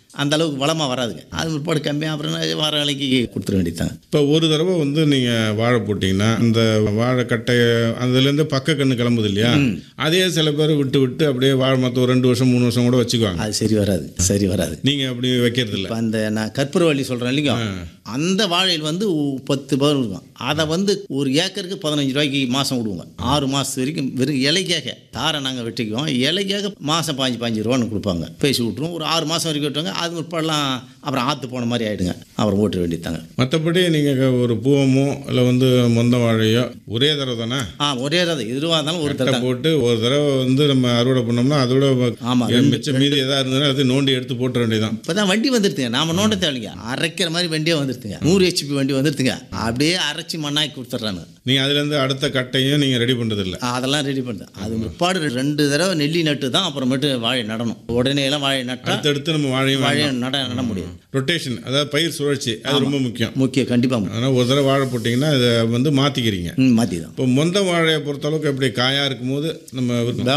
அந்த அளவுக்கு வளமாக வராதுங்க அது முற்பாடு கம்மியாக அப்புறம் வர விலைக்கு கொடுத்துட வேண்டியதுதாங்க இப்போ ஒரு தடவை வந்து நீங்கள் வாழை போட்டிங்கன்னா அந்த வாழைக்கட்டை அதுலேருந்து பக்க கண்ணு கிளம்புது இல்லையா அதே சில பேர் விட்டு விட்டு அப்படியே வாழை மரத்தை ஒரு ரெண்டு வருஷம் மூணு வருஷம் கூட வச்சுக்குவாங்க அது சரி வராது சரி வராது நீங்கள் அப்படி வைக்கிறது இல்ல இப்போ அந்த நான் கற்பூரவள்ளி சொல்கிறேன் இல்லைங்க அந்த வாழையில் வந்து ஒ- பத்து பேர் இருக்கும் அதை வந்து ஒரு ஏக்கருக்கு பதினஞ்சு ரூபாய்க்கு மாதம் விடுவோங்க ஆறு மாதம் வரைக்கும் வெறும் இலைக்காக தாரை நாங்கள் வெட்டிக்குவோம் இலைக்காக மாதம் பாஞ்சு பாஞ்சு ரூபான்னு கொடுப்பாங்க பேசி விட்ருவோம் ஒரு ஆறு மாதம் வரைக்கும் விட்டுவாங்க அது முற்படலாம் அப்புறம் ஆற்று போன மாதிரி ஆகிடுங்க அப்புறம் ஓட்ட வேண்டியதாங்க மற்றபடி நீங்கள் ஒரு பூவமோ இல்லை வந்து மொந்த வாழையோ ஒரே தடவை தானே ஆ ஒரே தான் எதுவாக இருந்தாலும் ஒரு கட்டை தடவை போட்டு ஒரு தடவை வந்து நம்ம அறுவடை பண்ணோம்னா அதோட ஆமா, எ- மிச்சம் மீதி எதாக இருந்ததுன்னா அது நோண்டி எடுத்து போட்டுற வேண்டியதான் இப்போ தான் வண்டி வந்துருதுங்க நாம நோண்ட தேவைங்க அரைக்கிற மாதிரி வண்டியே வந்துருதுங்க நூறு ஹெச்பி வண்டி வந்துருதுங்க அப்படியே அரைச்சி மண்ணாக்கி கொடுத்துட்றாங்க நீங்கள் அதுலேருந்து அடுத்த கட்டையும் நீங்கள் ரெடி பண்ணுறது இல்லை அதெல்லாம் ரெடி பண்ணுது அது முற்பாடு ரெண்டு தடவை நெல்லி நட்டு தான் அப்புறமேட்டு வாழை நடணும் உடனே எல்லாம் வாழை நட்டா அடுத்தடுத்து நம்ம வாழையும் வாழை நட நட முடியும் ரொட்டேஷன் அதாவது பயிர் சுழற்சி அது ரொம்ப முக்கியம் முக்கியம் கண்டிப்பாக ஆனால் ஒரு தடவை வாழை போட்டிங்கன்னா அதை வந்து மாற்றிக்கிறீங்க ம் மாற்றி தான் இப்போ மொந்த வாழையை பொறுத்தளவுக்கு எப்படி காயாக இருக்கும்போது நம்ம விற்பனை